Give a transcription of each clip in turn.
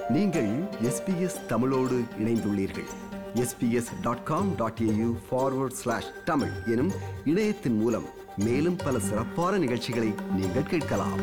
நீங்கள் எஸ்பிஎஸ் தமிழோடு இணைந்துள்ளீர்கள் SBS dot com dot AU forward slash Tamil எனும் இணையத்தின் மூலம் மேலும் பல சிறப்பான நிகழ்ச்சிகளை நீங்கள் கேட்கலாம்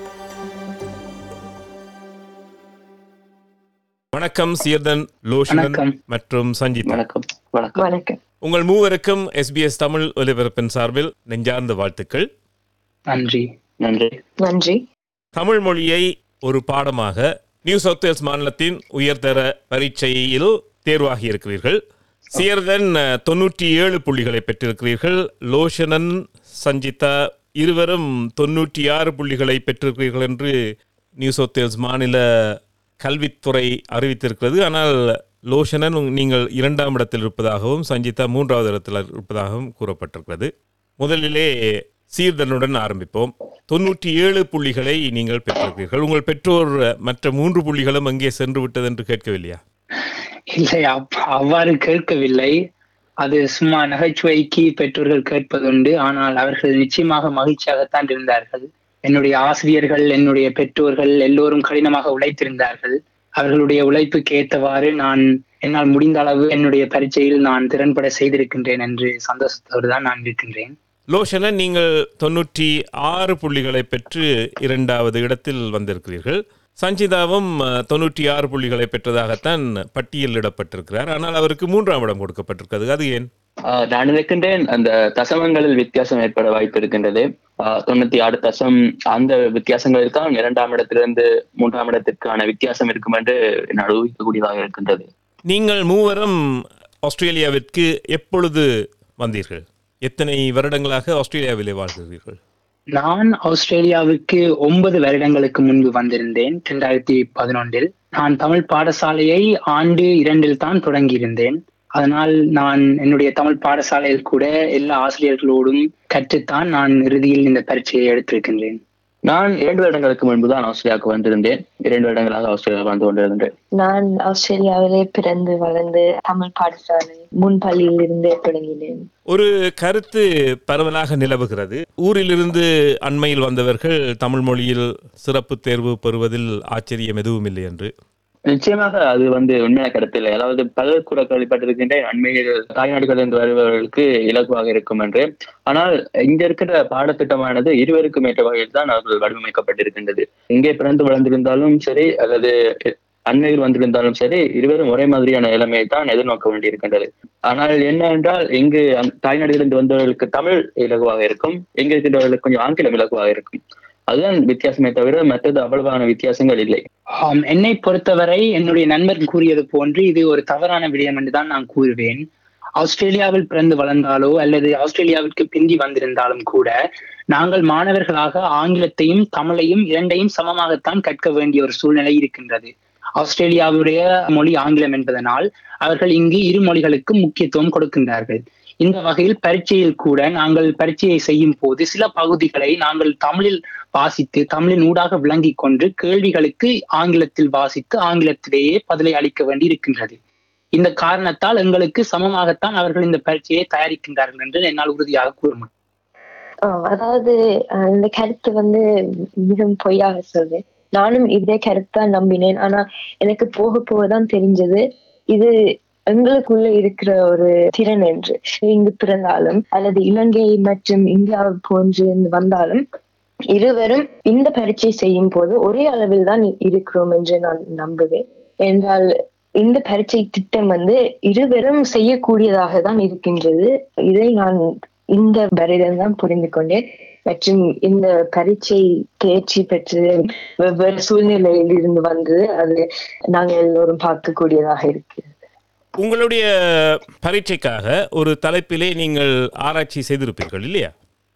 வணக்கம் சீர்தன் லோஷனன் வணக்கம். மற்றும் சஞ்சிதா வணக்கம் வணக்கம் வணக்கம் உங்கள் மூவருக்கும் எஸ்பிஎஸ் தமிழ் ஒலிபரப்பின் சார்பில் நெஞ்சார்ந்த வாழ்த்துக்கள் நன்றி நன்றி நன்றி தமிழ் மொழியை ஒரு பாடமாக நியூ சவுத் வேல்ஸ் மாநிலத்தின் உயர்தர பரீட்சையில் தேர்வாகி இருக்கிறீர்கள் சீர்தன் அஹ், தொண்ணூற்றி ஏழு புள்ளிகளை பெற்றிருக்கிறீர்கள் லோஷனன் சஞ்சிதா இருவரும் தொண்ணூற்றி ஆறு புள்ளிகளை பெற்றிருக்கிறீர்கள் என்று நியூ சவுத் வேல்ஸ் மாநில கல்வித்துறை அறிவித்திருக்கிறது ஆனால் லோஷனன் உங்- நீங்கள் இரண்டாம் இடத்தில் இருப்பதாகவும் சஞ்சிதா மூன்றாவது இடத்தில் இருப்பதாகவும் கூறப்பட்டிருக்கிறது முதலிலே சீர்தனுடன் ஆரம்பிப்போம் தொண்ணூற்றி ஏழு புள்ளிகளை நீங்கள் பெற்றிருக்கிறீர்கள் உங்கள் பெற்றோர் அஹ், மற்ற மூன்று புள்ளிகளும் அங்கே சென்று விட்டது என்று கேட்கவில்லையா இல்லை அப்- அவ்வாறு கேட்கவில்லை அது சும்மா நகைச்சுவைக்கு பெற்றோர்கள் கேட்பதுண்டு ஆனால் அவர்கள் நிச்சயமாக மகிழ்ச்சியாகத்தான் இருந்தார்கள் என்னுடைய ஆசிரியர்கள் என்னுடைய பெற்றோர்கள் எல்லோரும் கடினமாக உழைத்திருந்தார்கள் அவர்களுடைய உழைப்புக்கு ஏற்றவாறு நான் என்னால் முடிந்த அளவு என்னுடைய பரீட்சையில் நான் திறன்பட செய்திருக்கின்றேன் என்று சந்தோஷத்தோடு தான் நான் இருக்கின்றேன் லோஷனன் நீங்கள் தொண்ணூற்றி ஆறு புள்ளிகளை பெற்று இரண்டாவது இடத்தில் வந்திருக்கிறீர்கள் சஞ்சிதாவும் அஹ், தொண்ணூற்றி ஆறு புள்ளிகளை பெற்றதாகத்தான் பட்டியலிடப்பட்டிருக்கிறார் ஆனால் அவருக்கு மூன்றாம் இடம் கொடுக்கப்பட்டிருக்கிறது அது ஏன் ஆஹ் நான் நினைக்கின்றேன் அந்த தசமங்களில் வித்தியாசம் ஏற்பட வாய்ப்பு இருக்கின்றது ஆஹ் தொண்ணூத்தி ஆறு தசம் அந்த வித்தியாசங்களில் தான் இரண்டாம் இடத்திலிருந்து மூன்றாம் இடத்திற்கான வித்தியாசம் இருக்கும் என்று என்னால் ஊகிக்கக்கூடியதாக இருக்கின்றது நீங்கள் மூவரும் ஆஸ்திரேலியாவிற்கு எப்பொழுது வந்தீர்கள் எத்தனை வருடங்களாக ஆஸ்திரேலியாவிலே வாழ்கிறீர்கள் நான் ஆஸ்திரேலியாவுக்கு ஒன்பது வருடங்களுக்கு முன்பு வந்திருந்தேன் இரண்டாயிரத்தி பதினொன்றில் நான் தமிழ் பாடசாலையை ஆண்டு இரண்டில் தான் தொடங்கியிருந்தேன் அதனால் நான் என்னுடைய தமிழ் பாடசாலையில் கூட எல்லா ஆசிரியர்களோடும் கற்றுத்தான் நான் இறுதியில் இந்த பரீட்சையை எடுத்திருக்கின்றேன் நான் இரண்டு வருடங்களுக்கு முன்பு தான் ஆஸ்திரேலியாவுக்கு வந்திருந்தேன் இரண்டு வருடங்களாக ஆஸ்திரேலியா வந்து கொண்டிருந்தேன் நான் ஆஸ்திரேலியாவிலே பிறந்து வளர்ந்து தமிழ் பாடசாலை முன்பள்ளியில் இருந்தே தொடங்கினேன் ஒரு கருத்து பரவலாக நிலவுகிறது ஊரிலிருந்து அண்மையில் வந்தவர்கள் தமிழ் மொழியில் சிறப்பு தேர்வு பெறுவதில் ஆச்சரியம் எதுவும் இல்லை என்று நிச்சயமாக அது வந்து உண்மையான கருத்து இல்லை அதாவது பலர் கூட கேள்விப்பட்டிருக்கின்றேன் அண்மையில் தாய்நாடுகளிலிருந்து வருபவர்களுக்கு இலகுவாக இருக்கும் என்று ஆனால் இங்க இருக்கிற பாடத்திட்டமானது இருவருக்கும் ஏற்ற வகையில் தான் அவர்கள் வடிவமைக்கப்பட்டிருக்கின்றது இங்கே பிறந்து வளர்ந்திருந்தாலும் சரி அல்லது அண்மையில் வந்திருந்தாலும் சரி இருவரும் ஒரே மாதிரியான நிலைமையை தான் எதிர்நோக்க வேண்டியிருக்கின்றது ஆனால் என்ன என்றால் இங்கு அந்த தாய்நாடுகளிலிருந்து வந்தவர்களுக்கு தமிழ் இலகுவாக இருக்கும் இங்க இருக்கின்றவர்களுக்கு கொஞ்சம் ஆங்கிலம் இலகுவாக இருக்கும் அதுதான் வித்தியாசமே தவிர மற்றது அவ்வளவான வித்தியாசங்கள் இல்லை ஆம், என்னை பொறுத்தவரை என்னுடைய நண்பர் கூறியது போன்று இது ஒரு தவறான விடயம் என்று தான் நான் கூறுவேன் ஆஸ்திரேலியாவில் பிறந்து வளர்ந்தாலோ அல்லது ஆஸ்திரேலியாவிற்கு பிந்தி வந்திருந்தாலும் கூட நாங்கள் மாணவர்களாக ஆங்கிலத்தையும் தமிழையும் இரண்டையும் சமமாகத்தான் கற்க வேண்டிய ஒரு சூழ்நிலை இருக்கின்றது ஆஸ்திரேலியாவுடைய மொழி ஆங்கிலம் என்பதனால் அவர்கள் இங்கு இரு மொழிகளுக்கு முக்கியத்துவம் கொடுக்கின்றார்கள் இந்த வகையில் பரீட்சையில் கூட நாங்கள் பரீட்சையை செய்யும் போது சில பகுதிகளை நாங்கள் தமிழில் வாசித்து தமிழின் ஊடாக விளங்கிக் கொண்டு கேள்விகளுக்கு ஆங்கிலத்தில் வாசித்து ஆங்கிலத்திலேயே பதிலை அளிக்க வேண்டி இருக்கின்றது இந்த காரணத்தால் எங்களுக்கு சமமாகத்தான் அவர்கள் இந்த பரீட்சையை தயாரிக்கின்றார்கள் என்று என்னால் உறுதியாக கூற முடியும் ஆஹ் அதாவது ஆஹ் இந்த கருத்து வந்து மிகவும் பொய்யாக சொல்றேன் நானும் இதே கருத்து தான் நம்பினேன் ஆனா எனக்கு போக போகதான் தெரிஞ்சது இது எங்களுக்குள்ள இருக்கிற ஒரு திறன் என்று இங்கு பிறந்தாலும் அல்லது இலங்கை மற்றும் இந்தியா போன்று வந்தாலும் இருவரும் இந்த பரீட்சை செய்யும் போது ஒரே அளவில் தான் இருக்கிறோம் என்று நான் நம்புவேன் என்றால் இந்த பரீட்சை திட்டம் வந்து இருவரும் செய்யக்கூடியதாக தான் இருக்கின்றது இதை நான் இந்த வருடம் தான் புரிந்து கொண்டேன் மற்றும் இந்த பரீட்சை தேர்ச்சி பெற்று வெவ்வேறு சூழ்நிலையில் இருந்து வந்து அது நாங்கள் எல்லோரும் பார்க்கக்கூடியதாக இருக்கு உங்களுடைய பரீட்சைக்காக ஒரு தலைப்பிலே நீங்கள் ஆராய்ச்சி செய்திருப்பீர்கள் இல்லையா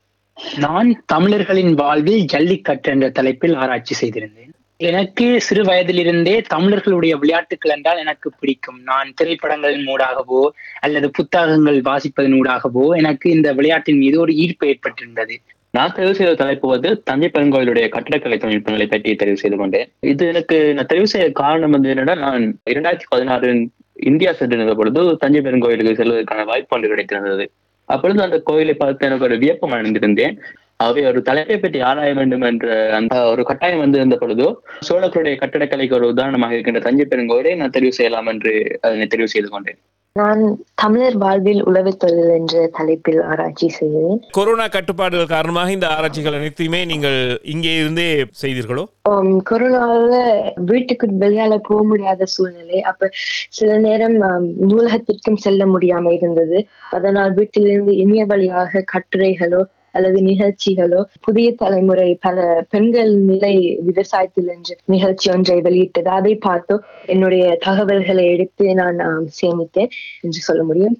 நான் தமிழர்களின் வாழ்வில் ஜல்லிக்கட்டு என்ற தலைப்பில் ஆராய்ச்சி செய்திருந்தேன் எனக்கு சிறு வயதிலிருந்தே தமிழர்களுடைய விளையாட்டுகள் என்றால் எனக்கு பிடிக்கும் நான் திரைப்படங்களின் ஊடாகவோ அல்லது புத்தகங்கள் வாசிப்பதன் ஊடாகவோ எனக்கு இந்த விளையாட்டின் மீது ஒரு ஈர்ப்பு ஏற்பட்டிருந்தது நான் தெரிவு செய்த தலைப்பு வந்து தஞ்சை பெருங்கோயிலுடைய கட்டடக்கலை தொழில்நுட்பங்களை பற்றி தெரிவு செய்து கொண்டேன் இது எனக்கு நான் தெரிவு செய்ய காரணம் வந்து என்னன்னா நான் இரண்டாயிரத்தி பதினாறு இந்தியா சென்றிருந்த பொழுது தஞ்சை பெருங்கோயிலுக்கு செல்வதற்கான வாய்ப்பு ஒன்று கிடைத்திருந்தது அப்பொழுது அந்த கோயிலை பார்த்து எனக்கு ஒரு வியப்பம் அடைந்திருந்தேன் ஆகவே ஒரு தலைப்பை பற்றி ஆராய வேண்டும் என்ற அந்த ஒரு கட்டாயம் வந்து இருந்த பொழுதோ சோழர்களுடைய கட்டடக்கலைக்கு ஒரு உதாரணமாக இருக்கின்ற தஞ்சை பெருங்கோயிலை நான் தெரிவு செய்யலாம் என்று அதனை தெரிவு செய்து கொண்டேன் நான் தமிழர் வாழ்வில் உளவு தொழில் என்ற தலைப்பில் ஆராய்ச்சி செய்தேன் கொரோனா கட்டுப்பாடுகள் காரணமாக இந்த ஆராய்ச்சிகள் அனைத்தையுமே நீங்கள் இங்கே இருந்தே செய்தீர்களோ ஆம், கொரோனால வீட்டுக்கு வெளியால போக முடியாத சூழ்நிலை அப்ப சில நேரம் ஆம், நூலகத்திற்கும் செல்ல முடியாம இருந்தது அதனால் வீட்டிலிருந்து இணைய வழியாக கட்டுரைகளோ அல்லது நிகழ்ச்சிகளோ புதிய தலைமுறை பல பெண்கள் நிலை விவசாயத்தில் என்ற நிகழ்ச்சி ஒன்றை வெளியிட்டது அதை பார்த்தோ என்னுடைய தகவல்களை எடுத்து நான் ஆம், சேமித்தேன் என்று சொல்ல முடியும்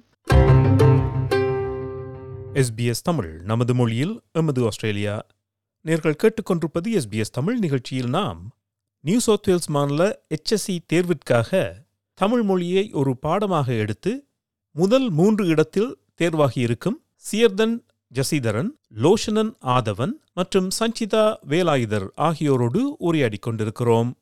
எஸ்பிஎஸ் தமிழ் நமது மொழியில் எமது ஆஸ்திரேலியா நேர்கள் கேட்டுக்கொண்டிருப்பது எஸ்பிஎஸ் தமிழ் நிகழ்ச்சியில் நாம் நியூ சவுத் வேல்ஸ் மாநில HSC தேர்விற்காக தமிழ் மொழியை ஒரு பாடமாக எடுத்து முதல் மூன்று இடத்தில் தேர்வாகியிருக்கும் சியர்தன் ஜசீதரன் லோஷனன் ஆதவன் மற்றும் சஞ்சிதா வேலாயுதர் ஆகியோரோடு உரையாடிக் கொண்டிருக்கிறோம்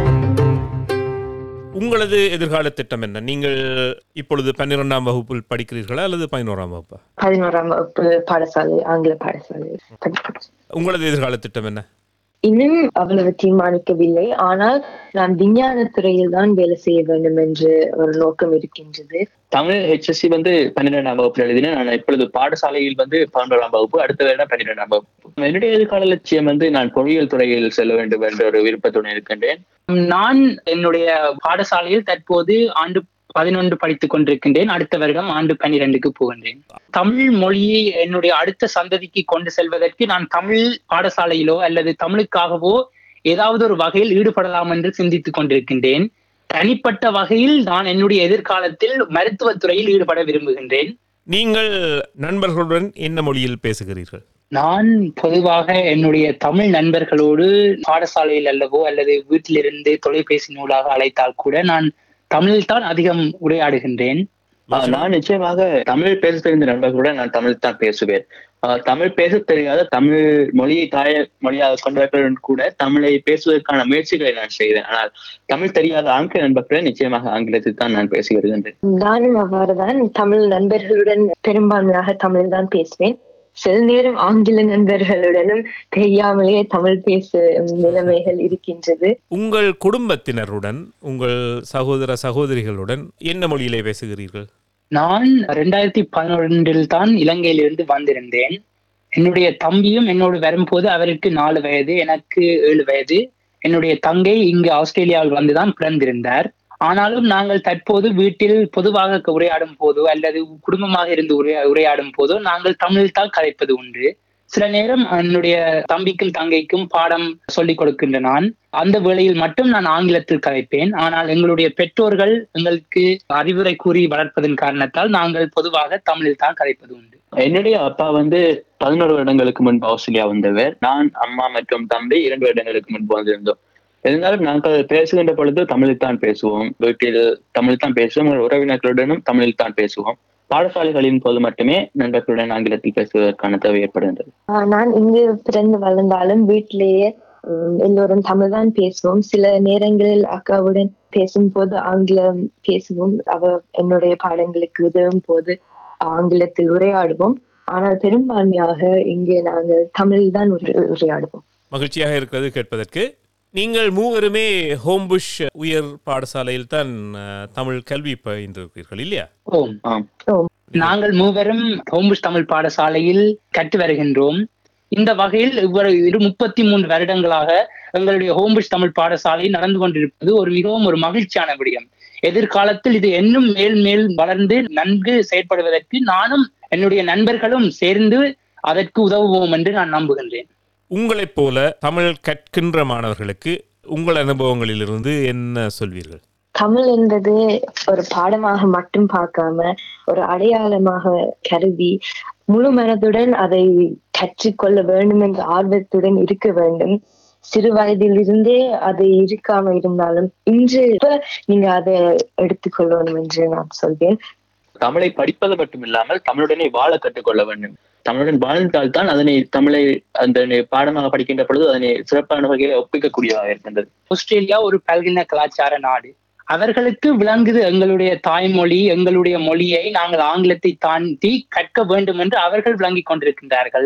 உங்களது எதிர்கால திட்டம் என்ன நீங்கள் இப்பொழுது பன்னிரெண்டாம் வகுப்பில் படிக்கிறீர்களா அல்லது பதினோராம் வகுப்பா பதினோராம் வகுப்பு பாடசாலை ஆங்கில பாடசாலை படிக்கிறேன். உங்களது எதிர்கால திட்டம் என்ன இன்னும் அவ்வளவு தீர்மானிக்கவில்லை ஆனால் நான் விஞ்ஞான துறையில் தான் வேலை செய்ய வேண்டும் என்று ஒரு நோக்கம் இருக்கின்றது தமிழ் ஹெச்எஸ்சி வந்து பன்னிரெண்டாம் வகுப்பு எழுதினேன் நான் இப்பொழுது பாடசாலையில் வந்து பதினோராம் வகுப்பு அடுத்த வருடம் பன்னிரெண்டாம் வகுப்பு என்னுடைய எதிர்கால லட்சியம் வந்து நான் பொறியியல் துறையில் செல்ல வேண்டும் என்ற ஒரு விருப்பத்துடன் இருக்கின்றேன் நான் என்னுடைய பாடசாலையில் தற்போது ஆண்டு பதினொன்று படித்துக் கொண்டிருக்கின்றேன் அடுத்த வருடம் ஆண்டு பன்னிரெண்டுக்கு போகின்றேன் தமிழ் மொழியை என்னுடைய அடுத்த சந்ததிக்கு கொண்டு செல்வதற்கு நான் தமிழ் பாடசாலையிலோ அல்லது தமிழுக்காகவோ ஏதாவது ஒரு வகையில் ஈடுபடலாம் என்று சிந்தித்துக் கொண்டிருக்கின்றேன் தனிப்பட்ட வகையில் நான் என்னுடைய எதிர்காலத்தில் மருத்துவத் துறையில் ஈடுபட விரும்புகின்றேன் நீங்கள் நண்பர்களுடன் என்ன மொழியில் பேசுகிறீர்கள் நான் பொதுவாக என்னுடைய தமிழ் நண்பர்களோடு பாடசாலையில் அல்லவோ அல்லது வீட்டிலிருந்து தொலைபேசி நூலாக அழைத்தால் கூட நான் தமிழில் தான் அதிகம் உரையாடுகின்றேன் ஆஹ் நான் நிச்சயமாக தமிழ் பேச தெரிந்த நண்பர்களுடன் நான் தமிழ் தான் பேசுவேன் ஆஹ் தமிழ் பேச தெரியாத தமிழ் மொழியை தாய மொழியாக கொண்டவர்களுடன் கூட தமிழை பேசுவதற்கான முயற்சிகளை நான் செய்தேன் ஆனால் தமிழ் தெரியாத ஆங்கில நண்பர்களுடன் நிச்சயமாக ஆங்கிலத்தில் தான் நான் பேசி வருகின்றேன் நானும் அவ்வாறுதான் தமிழ் நண்பர்களுடன் பெரும்பான்மையாக தமிழ் தான் பேசுவேன் சில நேரம் ஆங்கில நண்பர்களுடனும் தெரியாமலே தமிழ் பேசும் நிலைமைகள் இருக்கின்றது உங்கள் குடும்பத்தினருடன் உங்கள் சகோதர சகோதரிகளுடன் என்ன மொழியிலே பேசுகிறீர்கள் நான் ரெண்டாயிரத்தி பதினொன்றில் தான் இலங்கையிலிருந்து வந்திருந்தேன் என்னுடைய தம்பியும் என்னோடு வரும்போது அவருக்கு நாலு வயது எனக்கு ஏழு வயது என்னுடைய தங்கை இங்கு ஆஸ்திரேலியாவில் வந்துதான் பிறந்திருந்தார் ஆனாலும் நாங்கள் தற்போது வீட்டில் பொதுவாக உரையாடும் போதோ அல்லது குடும்பமாக இருந்து உரையா உரையாடும் போதோ நாங்கள் தமிழில் தான் கதைப்பது உண்டு சில நேரம் என்னுடைய தம்பிக்கும் தங்கைக்கும் பாடம் சொல்லிக் கொடுக்கின்ற நான் அந்த வேளையில் மட்டும் நான் ஆங்கிலத்தில் கதைப்பேன் ஆனால் எங்களுடைய பெற்றோர்கள் எங்களுக்கு அறிவுரை கூறி வளர்ப்பதன் காரணத்தால் நாங்கள் பொதுவாக தமிழில் தான் கதைப்பது உண்டு என்னுடைய அப்பா வந்து பதினோரு வருடங்களுக்கு முன்பு ஆஸ்திரேலியா வந்தவர் நான் அம்மா மற்றும் தம்பி இரண்டு வருடங்களுக்கு முன்பு வந்திருந்தோம் இருந்தாலும் நாங்கள் பேசுகின்ற பொழுது தமிழில் தான் பேசுவோம் வீட்டில் தமிழ் தான் பேசுவோம் எங்கள் உறவினர்களுடனும் தமிழில் தான் பேசுவோம் பாடசாலைகளின் போது மட்டுமே நண்பர்களுடன் ஆங்கிலத்தில் பேசுவதற்கான தேவை ஏற்படுகின்றது ஆஹ் நான் இங்கு பிறந்து வளர்ந்தாலும் வீட்டிலேயே உம், எல்லோரும் தமிழ் தான் பேசுவோம் சில நேரங்களில் அக்காவுடன் பேசும்போது ஆங்கிலம் பேசுவோம் அவ என்னுடைய பாடங்களுக்கு உதவும் போது ஆங்கிலத்தில் உரையாடுவோம் ஆனால் பெரும்பான்மையாக இங்கே நாங்கள் தமிழில் தான் உரை- உரையாடுவோம் மகிழ்ச்சியாக இருக்கிறது கேட்பதற்கு நீங்கள் மூவருமே ஹோம்புஷ் உயர் பாடசாலையில் தான் அஹ், தமிழ் கல்வி பயின்றிருக்கிறீர்கள் இல்லையா ஓம் ஓம். நாங்கள் மூவரும் ஹோம்புஷ் தமிழ் பாடசாலையில் கற்று வருகின்றோம் இந்த வகையில் இவ்வாறு இரு முப்பத்தி மூன்று வருடங்களாக எங்களுடைய ஹோம்புஷ் தமிழ் பாடசாலை நடந்து கொண்டிருப்பது ஒரு மிகவும் ஒரு மகிழ்ச்சியான விடயம் எதிர்காலத்தில் இது இன்னும் மேல் மேல் வளர்ந்து நன்கு செயற்படுவதற்கு நானும் என்னுடைய நண்பர்களும் சேர்ந்து அதற்கு உதவுவோம் என்று நான் நம்புகின்றேன் உங்களைப் போல தமிழ் கற்கின்ற மாணவர்களுக்கு உங்கள் அனுபவங்களிலிருந்து என்ன சொல்வீர்கள் தமிழ் என்பது ஒரு பாடமாக மட்டும் பார்க்காம ஒரு அடையாளமாக கருதி முழு மனதுடன் அதை கற்றுக்கொள்ள வேண்டும் என்ற ஆர்வத்துடன் இருக்க வேண்டும் சிறு வயதிலிருந்தே அது இருக்காம இருந்தாலும் இன்று இப்ப நீங்க அதை எடுத்துக்கொள்ளணும் என்று நான் சொல்வேன் தமிழை படிப்பது மட்டும் இல்லாமல் தமிழுடனே வாழ கற்றுக்கொள்ள வேண்டும் தமிழுடன் வாழ்ந்தால் தான் அதனை தமிழை அந்த பாடமாக படிக்கின்ற பொழுது அதனை சிறப்பான வகையில ஒப்பிக்கக்கூடியதாக இருக்கின்றது ஆஸ்திரேலியா ஒரு பல்கின கலாச்சார நாடு அவர்களுக்கு விளங்குது எங்களுடைய தாய்மொழி எங்களுடைய மொழியை நாங்கள் ஆங்கிலத்தை தாண்டி கற்க வேண்டும் என்று அவர்கள் விளங்கிக் கொண்டிருக்கின்றார்கள்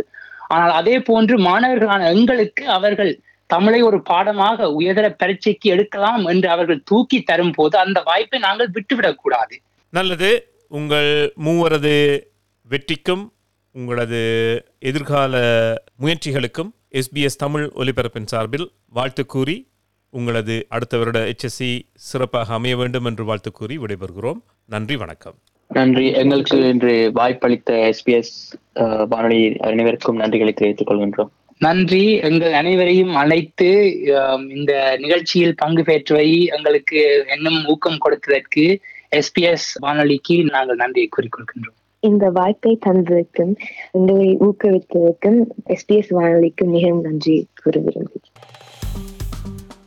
ஆனால் அதே போன்று மாணவர்களான எங்களுக்கு அவர்கள் தமிழை ஒரு பாடமாக உயர்தர பரீட்சைக்கு எடுக்கலாம் என்று அவர்கள் தூக்கி தரும் போது அந்த வாய்ப்பை நாங்கள் விட்டுவிடக் கூடாது நல்லது உங்கள் மூவரது வெற்றிக்கும் உங்களது எதிர்கால முயற்சிகளுக்கும் எஸ்பிஎஸ் தமிழ் ஒலிபரப்பின் சார்பில் வாழ்த்து கூறி உங்களது அடுத்த வருட HSC சிறப்பாக அமைய வேண்டும் என்று வாழ்த்து கூறி விடைபெறுகிறோம் நன்றி வணக்கம் நன்றி எங்களுக்கு இன்று வாய்ப்பளித்த எஸ்பிஎஸ் வானொலி அனைவருக்கும் நன்றிகளை தெரிவித்துக் கொள்கின்றோம் நன்றி எங்கள் அனைவரையும் அழைத்து ஆம், இந்த நிகழ்ச்சியில் பங்கு பெற்றவை எங்களுக்கு இன்னும் ஊக்கம் கொடுத்ததற்கு எஸ்பிஎஸ் வானொலிக்கு நாங்கள் நன்றியை கூறிக்கொள்கின்றோம் இந்த வாய்ப்பை தந்ததற்கும் எங்களை ஊக்குவித்ததற்கும் எஸ்பிஎஸ் வானொலிக்கும் மிகவும் நன்றி கூற விரும்புகிறேன்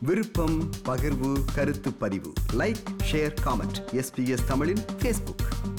விருப்பம் பகிர்வு கருத்து பதிவு லைக் ஷேர் காமெண்ட் எஸ்பிஎஸ் தமிழின் ஃபேஸ்புக்